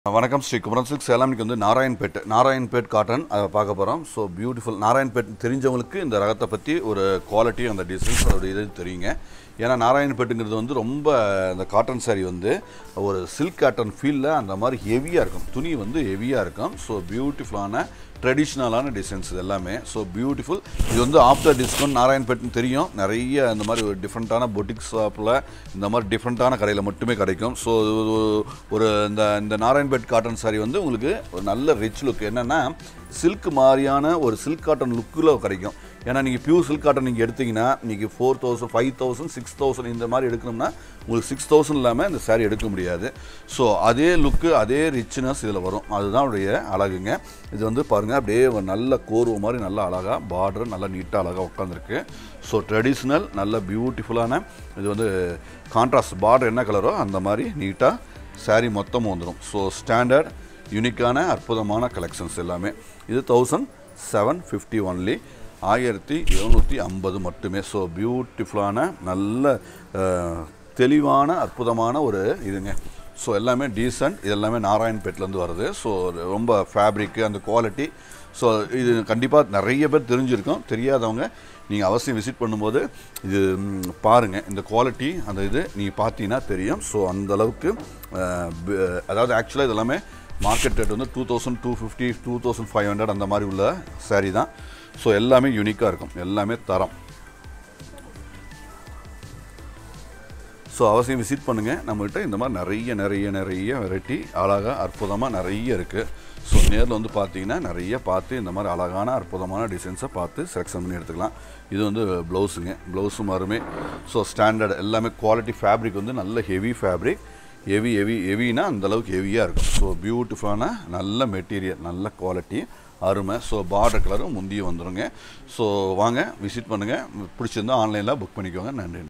வணக்கம் ஸ்ரீ குமரன் சில்க் சேலம் இன்னைக்கு வந்து நாராயண்பேட் நாராயண்பேட் காட்டன் அதை பார்க்க போகிறோம் ஸோ பியூட்டிஃபுல் நாராயண்பேட் தெரிஞ்சவங்களுக்கு இந்த ரகத்தை பற்றி ஒரு குவாலிட்டி அந்த டிசைன்ஸ் அதோட இது தெரியுங்க ஏன்னா நாராயண்பேட்டுங்கிறது வந்து ரொம்ப அந்த காட்டன் saree வந்து ஒரு சில்க் காட்டன் ஃபீலில் அந்த மாதிரி ஹெவியாக இருக்கும் துணி வந்து ஹெவியாக இருக்கும் ஸோ பியூட்டிஃபுல்லான ட்ரெடிஷ்னலான டிசைன்ஸ் இது எல்லாமே ஸோ பியூட்டிஃபுல் இது வந்து ஆஃப்டர் டிஸ்கவுண்ட் நாராயண்பேட்னு தெரியும் நிறைய இந்த மாதிரி ஒரு டிஃப்ரெண்ட்டான பொட்டிக் ஷாப்பில் இந்த மாதிரி டிஃப்ரெண்ட்டான கடையில் மட்டுமே கிடைக்கும் ஸோ ஒரு இந்த இந்த நாராயண்பேட் காட்டன் saree வந்து உங்களுக்கு ஒரு நல்ல ரிச் லுக் என்னென்னா சில்க் மாதிரியான ஒரு சில்க் காட்டன் லுக்கில் கிடைக்கும் ஏன்னா நீங்கள் பியூர் சில்க் காட்டன் நீங்கள் எடுத்தீங்கன்னா இன்றைக்கி four thousand five thousand six thousand இந்த மாதிரி எடுக்கணும்னா உங்களுக்கு சிக்ஸ் தௌசண்ட் இல்லாமல் இந்த saree எடுக்க முடியாது ஸோ அதே லுக்கு அதே ரிச்னஸ் இதில் வரும் அதுதான் உடைய அழகுங்க இது வந்து பாருங்கள் அப்படியே ஒரு நல்ல கோர்வு மாதிரி நல்ல அழகாக பார்டர் நல்லா நீட்டாக அழகாக உட்காந்துருக்கு ஸோ ட்ரெடிஷ்னல் நல்ல பியூட்டிஃபுல்லான இது வந்து கான்ட்ராஸ்ட் பார்டர் என்ன கலரோ அந்த மாதிரி நீட்டாக saree மொத்தமும் வந்துடும் ஸோ ஸ்டாண்டர்ட் யூனிக்கான அற்புதமான கலெக்ஷன்ஸ் எல்லாமே இது தௌசண்ட் செவன் ஃபிஃப்டி ஒன்லி ஆயிரத்தி எழுநூற்றி ஐம்பது மட்டுமே ஸோ பியூட்டிஃபுல்லான நல்ல அஹ், தெளிவான அற்புதமான ஒரு இதுங்க ஸோ எல்லாமே டீசன்ட் இது எல்லாமே நாராயண்பேட்லேருந்து வருது ஸோ ரொம்ப ஃபேப்ரிக்கு அந்த குவாலிட்டி ஸோ இது கண்டிப்பாக நிறைய பேர் தெரிஞ்சிருக்கும் தெரியாதவங்க நீங்கள் அவசியம் விசிட் பண்ணும்போது இது ம், பாருங்க இந்த குவாலிட்டி அந்த இது நீங்கள் பார்த்தீங்கன்னா தெரியும் ஸோ அந்த அளவுக்கு அஹ், ப- அதாவது ஆக்சுவலாக இது எல்லாமே மார்க்கெட் ரேட் வந்து two thousand two fifty two thousand five hundred அந்த மாதிரி உள்ள saree தான் ஸோ எல்லாமே யூனிக்காக இருக்கும் எல்லாமே தரம் ஸோ அவசியம் விசிட் பண்ணுங்கள் நம்மகிட்ட இந்த மாதிரி நிறைய நிறைய நிறைய வெரைட்டி அழகாக அற்புதமாக நிறைய இருக்குது ஸோ நேரில் வந்து பார்த்தீங்கன்னா நிறைய பார்த்து இந்த மாதிரி அழகான அற்புதமான டிசைன்ஸை பார்த்து செலெக்ஷன் பண்ணி எடுத்துக்கலாம் இது வந்து ப்ளவுஸுங்க ப்ளவுஸும் வருமே ஸோ ஸ்டாண்டர்ட் எல்லாமே குவாலிட்டி ஃபேப்ரிக் வந்து நல்ல ஹெவி ஃபேப்ரிக் ஹெவி ஹெவி ஹெவினா அந்த அளவுக்கு ஹெவியாக இருக்கும் ஸோ பியூட்டிஃபுல்லான நல்ல மெட்டீரியல் நல்ல குவாலிட்டி அருமை ஸோ பார்டர் கலரும் முந்தியும் வந்துருங்க ஸோ வாங்க விசிட் பண்ணுங்கள் பிடிச்சிருந்தா ஆன்லைனில் புக் பண்ணிக்கோங்க நன்றி